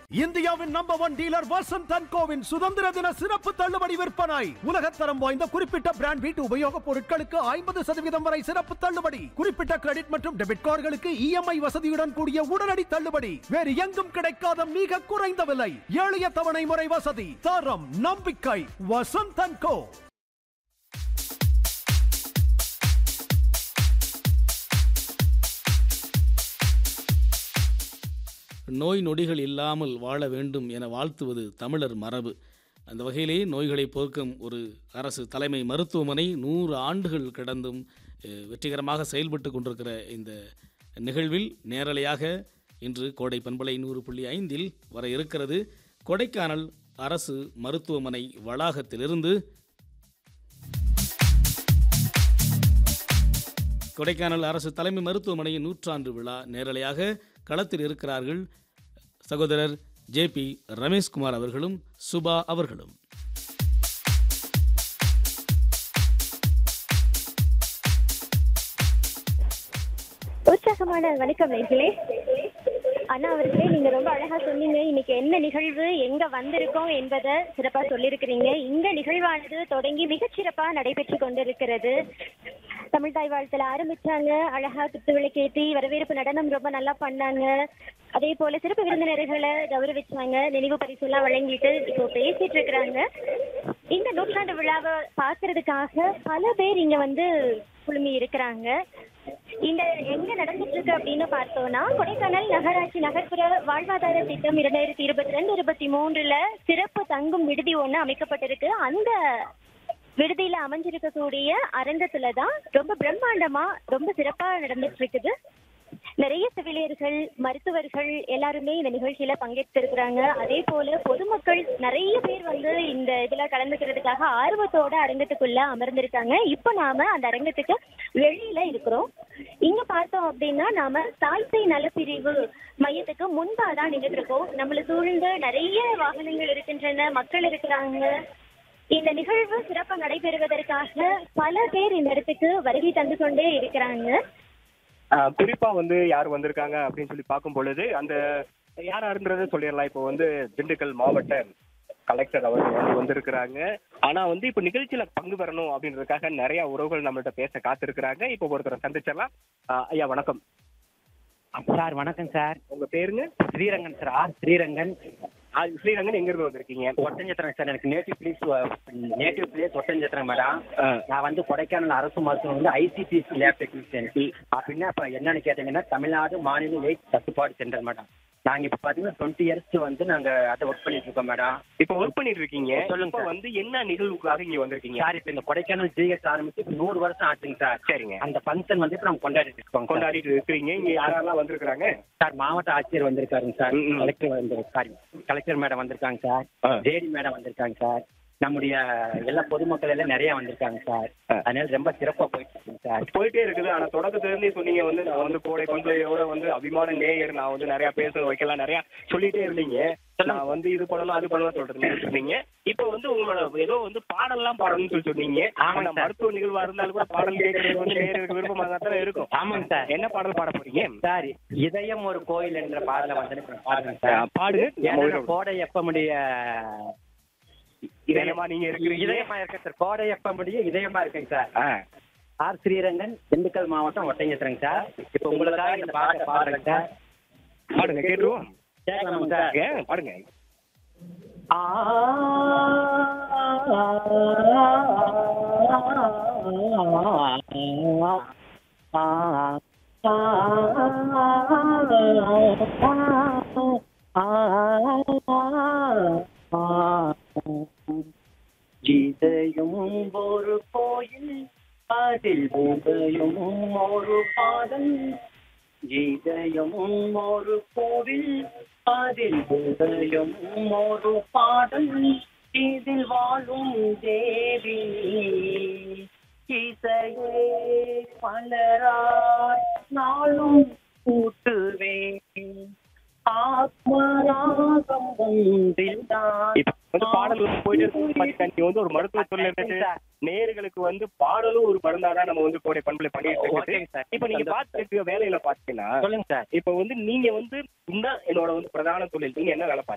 இந்தியாவின் number one dealer Vasanth and கோவின் சுதந்திர தின சிறப்பு தள்ளுபடி விற்பனை உலகத்தரம் வாய்ந்த குறிப்பிட்ட பிராண்ட் வீட்டு உபயோகப் பொருட்களுக்கு ஐம்பது சதவீதம் வரை சிறப்பு தள்ளுபடி குறிப்பிட்ட கிரெடிட் மற்றும் டெபிட் கார்டுகளுக்கு இஎம்ஐ வசதியுடன் கூடிய உடனடி தள்ளுபடி வேறு எங்கும் கிடைக்காத மிக குறைந்த விலை எளிய தவணை முறை வசதி தரம் நம்பிக்கை வசந்த் அண்ட் கோ நோய் நொடிகள் இல்லாமல் வாழ வேண்டும் என வாழ்த்துவது தமிழர் மரபு அந்த வகையிலே நோய்களை போக்கும் ஒரு அரசு தலைமை மருத்துவமனை நூறு ஆண்டுகள் கடந்தும் அஹ், வெற்றிகரமாக செயல்பட்டு கொண்டிருக்கிற இந்த நிகழ்வில் நேரலையாக இன்று கோடை பண்பலை நூறு புள்ளி ஐந்தில் வர இருக்கிறது கொடைக்கானல் அரசு மருத்துவமனை வளாகத்திலிருந்து கொடைக்கானல் அரசு தலைமை மருத்துவமனையின் நூற்றாண்டு விழா நேரலையாக களத்தில் இருக்கிறார்கள் சகோதரர் ஜே பி ரமேஷ்குமார் அவர்களும் சுபா அவர்களும் உற்சாகமான வணக்கம் நேர்களே அண்ணா அவர்களே நீங்க ரொம்ப அழகா சொன்னீங்க இன்னைக்கு என்ன நிகழ்வு எங்க வந்திருக்கோம் என்பதை சிறப்பா சொல்லியிருக்கிறீங்க இந்த நிகழ்வானது தொடங்கி மிகச் சிறப்பா நடைபெற்று கொண்டிருக்கிறது தமிழ் தாய் வாழ்த்துல ஆரம்பிச்சாங்க அழகா குத்து விளக்கேத்தி வரவேற்பு நடனம் ரொம்ப நல்லா பண்ணாங்க அதே போல சிறப்பு விருந்தினர்களை கௌரவிச்சாங்க நினைவு பரிசு எல்லாம் வழங்கிட்டு இப்போ பேசிட்டு இருக்கிறாங்க இந்த நூற்றாண்டு விழாவை பார்க்கறதுக்காக பல பேர் இங்க வந்து குழுமி இருக்கிறாங்க இந்த எங்க நடந்துட்டு இருக்கு அப்படின்னு பார்த்தோம்னா கொடைக்கானல் நகராட்சி நகர்ப்புற வாழ்வாதார திட்டம் இரண்டாயிரத்தி இருபத்தி ரெண்டு இருபத்தி மூன்றுல சிறப்பு தங்கும் விடுதி ஒண்ணு அமைக்கப்பட்டிருக்கு அந்த விடுதியில அமைஞ்சிருக்கக்கூடிய அரங்கத்துல தான் ரொம்ப பிரம்மாண்டமா ரொம்ப சிறப்பா நடந்துட்டு இருக்குது நிறைய செவிலியர்கள் மருத்துவர்கள் எல்லாருமே இந்த நிகழ்ச்சியில பங்கேற்றிருக்கிறாங்க அதே போல பொதுமக்கள் நிறைய பேர் வந்து இந்த இதுல கலந்துக்கிறதுக்காக ஆர்வத்தோட அரங்கத்துக்குள்ள அமர்ந்திருக்காங்க இப்போ நாம அந்த அரங்கத்துக்கு வெளியில இருக்கிறோம் இங்க பார்த்தோம் அப்படின்னா நாம தாய்சை நலப்பிரிவு மையத்துக்கு முன்பா தான் நின்றுட்டு இருக்கோம் நம்மள சூழ்ந்து நிறைய வாகனங்கள் இருக்கின்றன மக்கள் இருக்கிறாங்க இந்த நிகழ்வு சிறப்பா நடைபெறுவதற்காக பல பேர் இந்த இடத்துக்கு வருகை தந்து கொண்டே இருக்கிறாங்க ஆஹ் குறிப்பா வந்து யார் வந்திருக்காங்க அப்படின்னு சொல்லி பார்க்கும் பொழுது அந்த யாராருன்றதை சொல்லிடலாம் இப்போ வந்து திண்டுக்கல் மாவட்ட கலெக்டர் அவர்கள் வந்து வந்திருக்கிறாங்க ஆனா வந்து இப்போ நிகழ்ச்சியில பங்கு பெறணும் அப்படின்றதுக்காக நிறைய உறவுகள் நம்மள்ட்ட பேச காத்திருக்கிறாங்க இப்போ ஒருத்தரை சந்திச்சிடலாம் ஆஹ் ஐயா வணக்கம் சார் வணக்கம் சார் உங்க பேருங்க ஸ்ரீரங்கன் சார் ஆர் ஸ்ரீரங்கன் ஆ, ஸ்ரீரங்கன் எங்க இருந்து வந்திருக்கீங்க ஒட்டஞ்சத்திரம் சார் எனக்கு native place native place Oddanchatram madam ஆ. நான் வந்து கொடைக்கானல் அரசு மருத்துவம் வந்து ஐசிபிசி லேப் டெக்னீஷியன் அப்படின்னா இப்போ என்னன்னு கேட்டீங்கன்னா தமிழ்நாடு மாநில எய்ட் கட்டுப்பாடு சென்டர் மேடம் நாங்க இப்போ பார்த்தீங்கன்னா டுவெண்ட்டி இயர்ஸ் வந்து நாங்க அதை ஒர்க் பண்ணிட்டு இருக்கோம் மேடம் இப்போ ஒர்க் பண்ணிட்டு இருக்கீங்க சொல்லுங்க இப்போ சார். வந்து என்ன நிகழ்வுக்காக இங்க வந்திருக்கீங்க சார் இப்போ இந்த கொடைக்கானல் ஜிஹெச் ஆரம்பிச்சு இப்ப நூறு வருஷம் ஆச்சுங்க சார் சரிங்க அந்த ஃபங்க்ஷன் வந்து இப்போ நம்ம கொண்டாடிட்டு இருக்கோம் கொண்டாடி கொண்டாடிட்டு இருக்கிறீங்க இங்க யாரெல்லாம் வந்திருக்கிறாங்க சார் மாவட்ட ஆட்சியர் வந்திருக்காருங்க சார் ம், ம். கலெக்டர் வந்து சாரி கலெக்டர் மேடம் வந்திருக்காங்க சார் ஆ. ஜேடி மேடம் வந்திருக்காங்க சார் நம்முடைய எல்லா பொதுமக்கள் எல்லாம் நிறைய வந்திருக்காங்க சார் ஆ. அதனால ரொம்ப சிறப்பா போயிட்டு இருக்குங்க சார் போயிட்டே இருக்குது ஆனா தொடக்கத்துல இருந்தே சொன்னீங்க வந்து நான் வந்து கோடை பண்பையோட வந்து அபிமான நேயர் நான் வந்து நிறைய பேச வைக்கலாம் நிறைய சொல்லிட்டே இருந்தீங்க நான் வந்து இது பண்ணணும் அது பண்ணணும் சொல்றது இருந்தீங்க இப்போ வந்து உங்களோட ஏதோ வந்து பாடல்லாம் பாடணும்னு சொல்லி சொன்னீங்க ஆமாங்க ஆனா சார். மருத்துவ நிகழ்வா இருந்தாலும் கூட பாடல் கேட்கறது வந்து நேயருக்கு விருப்பமாக தான் இருக்கும் ஆமாங்க சார் என்ன பாடல் பாட போறீங்க சார் இதயம் ஒரு கோயில் என்ற பாடல வந்து இப்ப நான் பாடுறேன் சார் பாடுங்க ஏன்னா கோடை எப்பமுடைய இதயமா நீங்க இருக்கிறீங்க இதயமா இருக்கேன் சார் கோடை எப்பமுடைய இதயமா இருக்கேங்க சார் ஆ. ஆர் ஸ்ரீரங்கன் திண்டுக்கல் மாவட்டம் ஒட்டஞ்சத்திரங்க சார் இப்போ உங்களுக்காக இந்த பாட்டை பாடுறேங்க சார் பாடுங்க கேட்டுருவோம் கேட்கலாமா சார் ஏ, பாடுங்க இதயம் ஒரு கோயில் அதில் உதயம் ஒரு பாதம் இதயம் ஒரு கோவில் அதில் உதயம் ஒரு பாடல் இதில் வாழும் தேவி இசையே மலராய் நாளும் கூட்டுவேன் ஆத்மராகம் ஒன்றில் இப்ப வந்து பாடல் வந்து போயிட்டு இருக்கும் பாத்தீங்கன்னா நீங்க வந்து ஒரு மருத்துவ துறையில இருந்துட்டு நேயர்களுக்கு வந்து பாடலும் ஒரு மருந்தாதான் நம்ம வந்து கோடை பண்புல பண்ணிட்டு ஓகேங்க இருக்குது சார். இப்ப நீங்க பாத்துட்டு வேலையில பாத்தீங்கன்னா சொல்லுங்க சார் இப்ப வந்து நீங்க வந்து இந்த என்னோட வந்து பிரதான தொழில் நீங்க என்ன வேலை